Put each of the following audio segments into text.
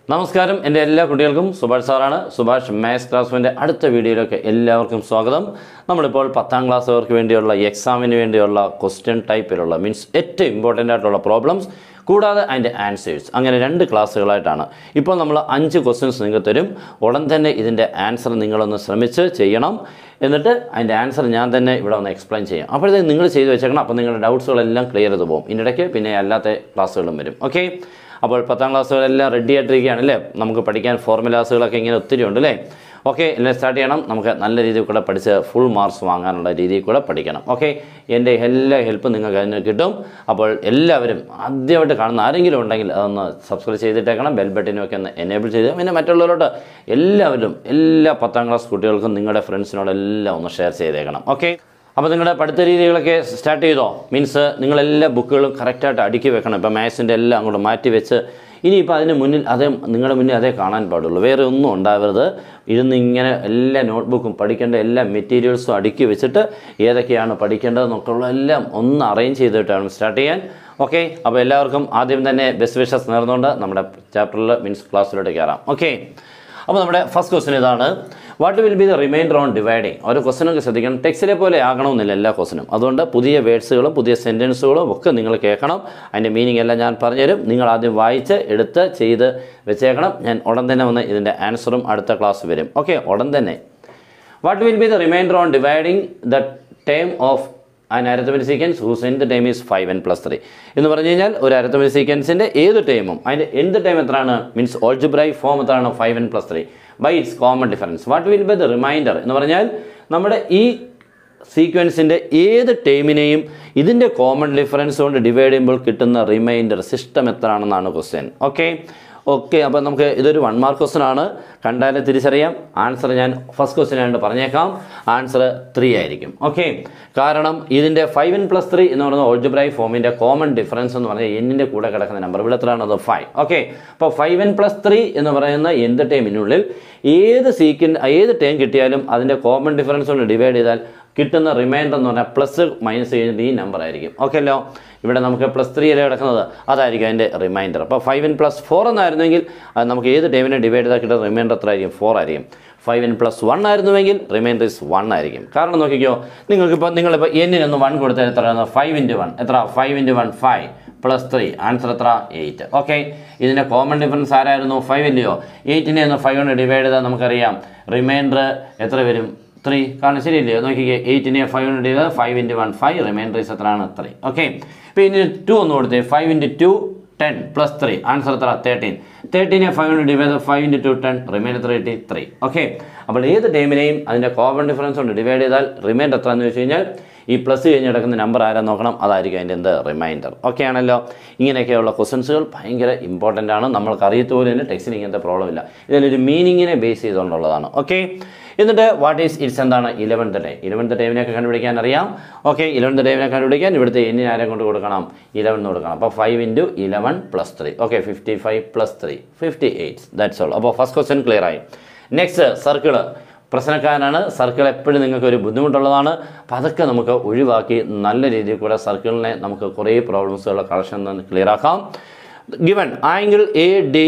നമസ്കാരം എൻ്റെ എല്ലാ കുട്ടികൾക്കും സുഭാഷ് സാറാണ് സുഭാഷ് മാത്സ് ക്ലാസ്സിൻ്റെ അടുത്ത വീഡിയോയിലേക്ക് എല്ലാവർക്കും സ്വാഗതം നമ്മളിപ്പോൾ പത്താം ക്ലാസ്സുകാർക്ക് വേണ്ടിയുള്ള എക്സാമിന് വേണ്ടിയുള്ള ക്വസ്റ്റ്യൻ ടൈപ്പിലുള്ള മീൻസ് ഏറ്റവും ഇമ്പോർട്ടൻ്റ് ആയിട്ടുള്ള പ്രോബ്ലംസ് കൂടാതെ അതിൻ്റെ ആൻസേഴ്സ് അങ്ങനെ രണ്ട് ക്ലാസ്സുകളായിട്ടാണ് ഇപ്പോൾ നമ്മൾ അഞ്ച് ക്വസ്റ്റ്യൻസ് നിങ്ങൾക്ക് തരും ഉടൻ തന്നെ ഇതിൻ്റെ ആൻസർ നിങ്ങളൊന്ന് ശ്രമിച്ച് ചെയ്യണം എന്നിട്ട് അതിൻ്റെ ആൻസർ ഞാൻ തന്നെ ഇവിടെ ഒന്ന് എക്സ്പ്ലെയിൻ ചെയ്യാം അപ്പോഴത്തേക്ക് നിങ്ങൾ ചെയ്ത് വെച്ചേക്കണം അപ്പോൾ നിങ്ങളുടെ ഡൗട്ട്സുകളെല്ലാം ക്ലിയർ ചെയ്ത് പോകും ഇതിനിടയ്ക്ക് പിന്നെ അല്ലാത്ത ക്ലാസ്സുകളും വരും ഓക്കെ അപ്പോൾ പത്താം ക്ലാസ്സുകളെല്ലാം റെഡി ആയിട്ടിരിക്കുകയാണ് അല്ലേ നമുക്ക് പഠിക്കാൻ ഫോർമുലാസുകളൊക്കെ ഇങ്ങനെ ഒത്തിരി ഉണ്ട് അല്ലേ ഓക്കെ എല്ലാം സ്റ്റാർട്ട് ചെയ്യണം നമുക്ക് നല്ല രീതിയിൽ കൂടെ പഠിച്ച് ഫുൾ മാർക്സ് വാങ്ങാനുള്ള രീതിയിൽ കൂടെ പഠിക്കണം ഓക്കെ എൻ്റെ എല്ലാ ഹെൽപ്പും നിങ്ങൾക്ക് അതിന് കിട്ടും അപ്പോൾ എല്ലാവരും ആദ്യമായിട്ട് കാണുന്ന ആരെങ്കിലും ഉണ്ടെങ്കിൽ അതൊന്ന് സബ്സ്ക്രൈബ് ചെയ്തിട്ടേക്കണം ബെൽ ബട്ടനും ഒക്കെ ഒന്ന് എനേബിൾ ചെയ്ത് പിന്നെ മറ്റുള്ളവരോട് എല്ലാവരും എല്ലാ പത്താം ക്ലാസ് കുട്ടികൾക്കും നിങ്ങളുടെ ഫ്രണ്ട്സിനോടെല്ലാം ഒന്ന് ഷെയർ ചെയ്തേക്കണം ഓക്കെ അപ്പോൾ നിങ്ങളുടെ പഠിത്ത രീതികളൊക്കെ സ്റ്റാർട്ട് ചെയ്തോ മീൻസ് നിങ്ങളെല്ലാ ബുക്കുകളും കറക്റ്റായിട്ട് അടുക്കി വെക്കണം ഇപ്പോൾ മാത്സിൻ്റെ എല്ലാം അങ്ങോട്ട് മാറ്റി വെച്ച് ഇനിയിപ്പോൾ അതിന് മുന്നിൽ അതേ നിങ്ങളുടെ മുന്നിൽ അതേ കാണാൻ പാടുള്ളൂ വേറെ ഒന്നും ഉണ്ടാവരുത് ഇരുന്ന് ഇങ്ങനെ എല്ലാ നോട്ട്ബുക്കും പഠിക്കേണ്ട എല്ലാ മെറ്റീരിയൽസും അടുക്കി വെച്ചിട്ട് ഏതൊക്കെയാണ് പഠിക്കേണ്ടതെന്നൊക്കെ ഉള്ള എല്ലാം ഒന്ന് അറേഞ്ച് ചെയ്തിട്ടാണ് സ്റ്റാർട്ട് ചെയ്യാൻ ഓക്കെ അപ്പോൾ എല്ലാവർക്കും ആദ്യം തന്നെ ബെസ്റ്റ് വിഷസ് നേർന്നുകൊണ്ട് നമ്മുടെ ചാപ്റ്ററിൽ മീൻസ് ക്ലാസ്സിലോട്ട് കയറാം ഓക്കെ അപ്പോൾ നമ്മുടെ ഫസ്റ്റ് ക്വസ്റ്റൻ ഇതാണ് what will be the remainder on dividing ഓരോ ക്വസ്റ്റനൊക്കെ ശ്രദ്ധിക്കണം ടെക്സ്റ്റിലെ പോലെ ആകണമെന്നില്ല എല്ലാ ക്വസ്റ്റനും അതുകൊണ്ട് പുതിയ വേർഡ്സുകളും പുതിയ സെൻറ്റൻസുകളും ഒക്കെ നിങ്ങൾ കേൾക്കണം അതിൻ്റെ മീനിങ് എല്ലാം ഞാൻ പറഞ്ഞുതരും നിങ്ങൾ ആദ്യം വായിച്ച് എടുത്ത് ചെയ്ത് വെച്ചേക്കണം ഞാൻ ഉടൻ തന്നെ വന്ന് ഇതിൻ്റെ ആൻസറും അടുത്ത ക്ലാസ് വരും ഓക്കെ ഉടൻ തന്നെ what will be the remainder on dividing the term of an arithmetic sequence whose nth term is five n plus three എന്ന് പറഞ്ഞു കഴിഞ്ഞാൽ ഒരു അരത്തമെറ്റിക് സീക്വൻസിൻ്റെ ഏത് ടൈമും അതിൻ്റെ എന്ത് ടൈം എത്രയാണ് മീൻസ് ഓൾജിബ്രൈ ഫോം എത്രയാണ് five n plus three by its common difference what will be the remainder എന്ന് പറഞ്ഞാൽ നമ്മുടെ ഈ സീക്വൻസിൻ്റെ ഏത് ടൈമിനെയും ഇതിൻ്റെ കോമൺ ഡിഫറൻസ് കൊണ്ട് ഡിവൈഡ് ചെയ്യുമ്പോൾ കിട്ടുന്ന റിമൈൻഡർ സിസ്റ്റം എത്രയാണെന്നാണ് ക്വസ്റ്റ്യൻ ഓക്കെ ഓക്കെ അപ്പോൾ നമുക്ക് ഇതൊരു വൺ മാർക്ക് ക്വസ്റ്റൻ ആണ് കണ്ടാലേ തിരിച്ചറിയാം ആൻസർ ഞാൻ ഫസ്റ്റ് ക്വസ്റ്റ്യൻ ആയിട്ട് പറഞ്ഞേക്കാം ആൻസർ ത്രീ ആയിരിക്കും ഓക്കെ കാരണം ഇതിൻ്റെ ഫൈവ് എൻ പ്ലസ് ത്രീ എന്ന് പറയുന്ന ഓൾജിബ്രൈ ഫോമിൻ്റെ കോമൺ ഡിഫറൻസ് എന്ന് പറഞ്ഞാൽ എന്നിൻ്റെ കൂടെ കിടക്കുന്ന നമ്പർ ഇവിടെ എത്രയാണ് അത് ഫൈവ് ഓക്കെ അപ്പോൾ ഫൈവ് എൻ പ്ലസ് ത്രീ എന്ന് പറയുന്ന എന്ത് ടൈമിനുള്ളിൽ ഏത് സീക്വൻ ഏത് ടൈം കിട്ടിയാലും അതിൻ്റെ കോമൺ ഡിഫറൻസ് കൊണ്ട് ഡിവൈഡ് ചെയ്താൽ കിട്ടുന്ന റിമൈൻഡർ എന്ന് പറഞ്ഞാൽ പ്ലസ് മൈനസ് കഴിഞ്ഞിട്ട് ഈ നമ്പർ ആയിരിക്കും ഓക്കെ അല്ലോ ഇവിടെ നമുക്ക് പ്ലസ് ത്രീ അല്ലേ കിടക്കുന്നത് അതായിരിക്കും അതിൻ്റെ റിമൈൻഡർ അപ്പോൾ ഫൈവ് എൻ പ്ലസ് ഫോർ എന്നായിരുന്നെങ്കിൽ അത് നമുക്ക് ഏത് ടൈമിനെ ഡിവൈഡ് ചെയ്താൽ കിട്ടുന്ന റിമൈൻഡർ എത്ര ആയിരിക്കും ഫോർ ആയിരിക്കും ഫൈവ് എൻ പ്ലസ് വൺ ആയിരുന്നുവെങ്കിൽ റിമൈൻഡർ ഇസ് വൺ ആയിരിക്കും കാരണം നോക്കിക്കോ നിങ്ങൾക്കിപ്പോൾ നിങ്ങളിപ്പോൾ എന്നിനൊന്ന് വൺ കൊടുത്താൽ എത്രയാണ് ഫൈവ് ഇൻറ്റു വൺ എത്ര five into one five plus three answer എത്ര എയ്റ്റ് ഓക്കെ ഇതിൻ്റെ കോമൺ ഡിഫറൻസ് ആരായിരുന്നു ഫൈവ് ഇല്ലയോ എയ്റ്റിനെ ഒന്ന് ഫൈവ് കൊണ്ട് ഡിവൈഡ് ചെയ്താൽ നമുക്കറിയാം റിമൈൻഡർ എത്ര വരും ത്രീ കാരണം ശരിയല്ലേ നോക്കിക്കേ എയ്റ്റിനെ ഫൈവ് കൊണ്ട് divide five into one five remainder is എത്രയാണ് ത്രീ ഓക്കെ ഇപ്പോൾ ഇനി ടു ഒന്ന് കൊടുത്തേ five into two ten plus three answer എത്ര തേർട്ടീൻ തേർട്ടീനെ ഫൈവ് കൊണ്ട് divide five into two ten remainder thirty three okay അപ്പോൾ ഏത് ടൈമിനെയും അതിൻ്റെ കോമൺ ഡിഫറൻസ് കൊണ്ട് ഡിവൈഡ് ചെയ്താൽ റിമൈൻഡർ എത്ര എന്ന് വെച്ച് കഴിഞ്ഞാൽ ഈ പ്ലസ് കഴിഞ്ഞ് കിടക്കുന്ന നമ്പർ ആരാ നോക്കണം അതായിരിക്കും അതിൻ്റെ എന്ത് റിമൈൻഡർ ഓക്കെ ആണല്ലോ ഇങ്ങനെയൊക്കെയുള്ള ക്വസ്റ്റൻസുകൾ ഭയങ്കര ഇമ്പോർട്ടൻ്റ് ആണ് നമ്മൾക്ക് അറിയത്തുപോലെ തന്നെ ടെക്സ്റ്റിന് ഇങ്ങനത്തെ പ്രോബ്ലം ഇല്ല ഇതിനൊരു മീനിങ്ങിനെ ബേസ് ചെയ്തുകൊണ്ടുള്ളതാണ് ഓക്കെ എന്നിട്ട് വാട്ട് ഈസ് ഇറ്റ്സ് എന്താണ് ഇലവൻത്ത് ഡേ ഇലവൻത്ത് ഡേവിനൊക്കെ കണ്ടുപിടിക്കാൻ അറിയാം ഓക്കെ ഇലവൻത്ത് ഡേവിനെ കണ്ടുപിടിക്കാൻ ഇവിടുത്തെ എന്നിന് ആരെ കൊണ്ട് കൊടുക്കണം ഇലവൻ കൊടുക്കണം അപ്പോൾ five into eleven plus three okay fifty five plus three fifty eight that's all അപ്പോൾ ഫസ്റ്റ് ക്വസ്റ്റ്യൻ ക്ലിയർ ആയി നെക്സ്റ്റ് സർക്കിള് പ്രശ്നക്കാരനാണ് സർക്കിൾ എപ്പോഴും നിങ്ങൾക്ക് ഒരു ബുദ്ധിമുട്ടുള്ളതാണ് അപ്പോൾ അതൊക്കെ നമുക്ക് ഒഴിവാക്കി നല്ല രീതിയിൽ കൂടെ സർക്കിളിനെ നമുക്ക് കുറേ പ്രോബ്ലംസുകളുടെ കളക്ഷൻ ക്ലിയർ ആക്കാം given angle A D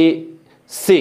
C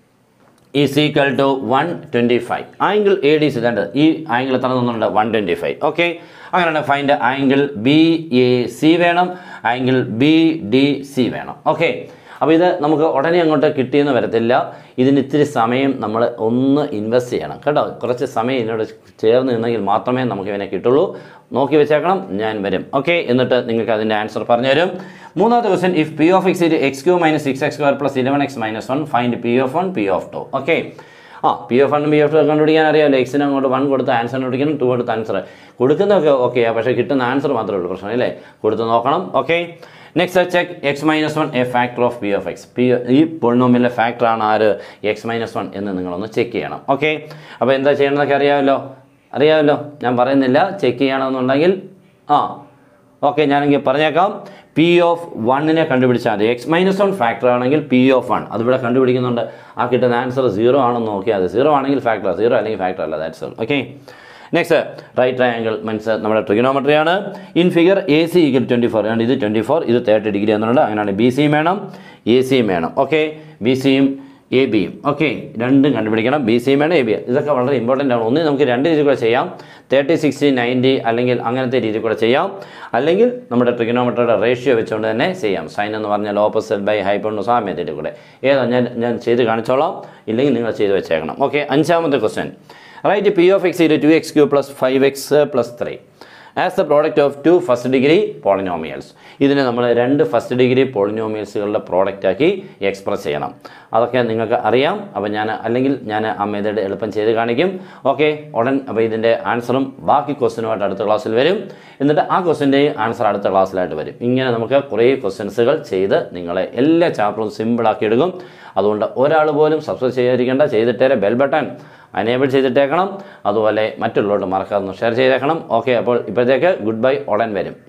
is equal to one twenty five angle A D C ഇതാണ്ട് ഈ ആംഗിൾ എത്ര തന്നിട്ടുണ്ട് വൺ ട്വൻറ്റി ഫൈവ് ഓക്കെ അങ്ങനെയാണ് find angle B A C വേണം ആംഗിൾ ബി ഡി സി വേണം okay അപ്പോൾ ഇത് നമുക്ക് ഉടനെ അങ്ങോട്ട് കിട്ടിയെന്ന് വരത്തില്ല ഇതിന് ഇത്തിരി സമയം നമ്മൾ ഒന്ന് ഇൻവെസ്റ്റ് ചെയ്യണം കേട്ടോ കുറച്ച് സമയം ഇതിനോട് ചേർന്ന് നിന്നെങ്കിൽ മാത്രമേ നമുക്ക് ഇവനെ കിട്ടുള്ളൂ നോക്കി വെച്ചേക്കണം ഞാൻ വരും ഓക്കെ എന്നിട്ട് നിങ്ങൾക്ക് അതിൻ്റെ ആൻസർ പറഞ്ഞു തരും മൂന്നാമത്തെ question if P of X it X cube minus six X square plus eleven X minus one find P of one P of two okay ആ പി എഫ് വണ്ണും പി എഫ് ടു കണ്ടുപിടിക്കാൻ അറിയാമല്ലോ എക്സിന് അങ്ങോട്ട് one കൊടുത്ത് answer കണ്ടുപിടിക്കണം to കൊടുത്ത് answer കൊടുക്കുന്നതൊക്കെ ഓക്കെയാണ് പക്ഷേ കിട്ടുന്ന ആൻസർ മാത്രമേ ഉള്ളൂ പ്രശ്നം അല്ലേ കൊടുത്ത് നോക്കണം okay next check X minus one a factor of P of X P ഈ പൊളിനോമിലെ ഫാക്ടറാണ് ആര് എക്സ് മൈനസ് വൺ എന്ന് നിങ്ങളൊന്ന് ചെക്ക് ചെയ്യണം ഓക്കെ അപ്പോൾ എന്താ ചെയ്യണമെന്നൊക്കെ അറിയാമല്ലോ അറിയാമല്ലോ ഞാൻ പറയുന്നില്ല ചെക്ക് ചെയ്യണമെന്നുണ്ടെങ്കിൽ ആ ഓക്കെ ഞാനെങ്കിൽ പറഞ്ഞേക്കാം പി ഓഫ് വണ്ണിനെ കണ്ടുപിടിച്ചാൽ മതി എക്സ് മൈനസ് വൺ ഫാക്ടർ ആണെങ്കിൽ പി ഓഫ് വൺ അതിവിടെ കണ്ടുപിടിക്കുന്നുണ്ട് ആ കിട്ടുന്ന ആൻസർ സീറോ ആണെന്ന് നോക്കിയാൽ മതി സീറോ ആണെങ്കിൽ ഫാക്ടർ സീറോ അല്ലെങ്കിൽ ഫാക്ടർ അല്ല that's all okay next right triangle means നമ്മുടെ ട്രിഗണോമെട്രി ആണ് in figure A C equal twenty four ഇത് ട്വൻറ്റി ഫോർ ഇത് തേർട്ടി ഡിഗ്രി എന്നുള്ളത് അങ്ങനെയാണ് ബി സിയും വേണം എ സിയും വേണം ഓക്കെ ബി സിയും എ ബിയും ഓക്കെ രണ്ടും കണ്ടുപിടിക്കണം ബി സിയും വേണം എ ബി ഇതൊക്കെ വളരെ ഇമ്പോർട്ടൻ്റ് ആണ് ഒന്ന് നമുക്ക് രണ്ട് രീതി കൂടെ ചെയ്യാം തേർട്ടി സിക്സ്റ്റി നയൻറ്റി അല്ലെങ്കിൽ അങ്ങനത്തെ രീതി കൂടെ ചെയ്യാം അല്ലെങ്കിൽ നമ്മുടെ ട്രിഗനോമെട്രിയുടെ റേഷ്യോ വെച്ചുകൊണ്ട് തന്നെ ചെയ്യാം സൈൻ എന്ന് പറഞ്ഞാൽ ഓപ്പോസിറ്റ് ബൈ ഹൈപ്പോണസ് ആ മെത്തേഡിൽ കൂടെ ഏതാ ഞാൻ ഞാൻ ചെയ്ത് കാണിച്ചോളാം ഇല്ലെങ്കിൽ നിങ്ങൾ ചെയ്ത് വെച്ചേക്കണം ഓക്കെ അഞ്ചാമത്തെ question write P of X two X cube plus five X plus three as the product of two first degree polynomials ഇതിനെ നമ്മൾ രണ്ട് ഫസ്റ്റ് ഡിഗ്രി പോളിനോമിയൽസുകളുടെ പ്രോഡക്റ്റാക്കി എക്സ്പ്രസ് ചെയ്യണം അതൊക്കെ നിങ്ങൾക്ക് അറിയാം അപ്പോൾ ഞാൻ അല്ലെങ്കിൽ ഞാൻ ആ മെത്തേഡ് എളുപ്പം ചെയ്ത് കാണിക്കും ഓക്കെ ഉടൻ അപ്പോൾ ഇതിൻ്റെ ആൻസറും ബാക്കി ക്വസ്റ്റിനുമായിട്ട് അടുത്ത ക്ലാസ്സിൽ വരും എന്നിട്ട് ആ ക്വസ്റ്റിൻ്റെയും ആൻസർ അടുത്ത ക്ലാസ്സിലായിട്ട് വരും ഇങ്ങനെ നമുക്ക് കുറേ ക്വസ്റ്റ്യൻസുകൾ ചെയ്ത് നിങ്ങളെ എല്ലാ ചാപ്റ്ററും സിമ്പിളാക്കി എടുക്കും അതുകൊണ്ട് ഒരാൾ പോലും സബ്സ്ക്രൈബ് ചെയ്യാതിരിക്കേണ്ട ചെയ്തിട്ടേരെ ബെൽ ബട്ടൺ അനേബിൾ ചെയ്തിട്ടേക്കണം അതുപോലെ മറ്റുള്ളവരോട് മറക്കാതെ ഷെയർ ചെയ്തേക്കണം ഓക്കെ അപ്പോൾ ഇപ്പോഴത്തേക്ക് ഗുഡ് ബൈ ഉടൻ വരും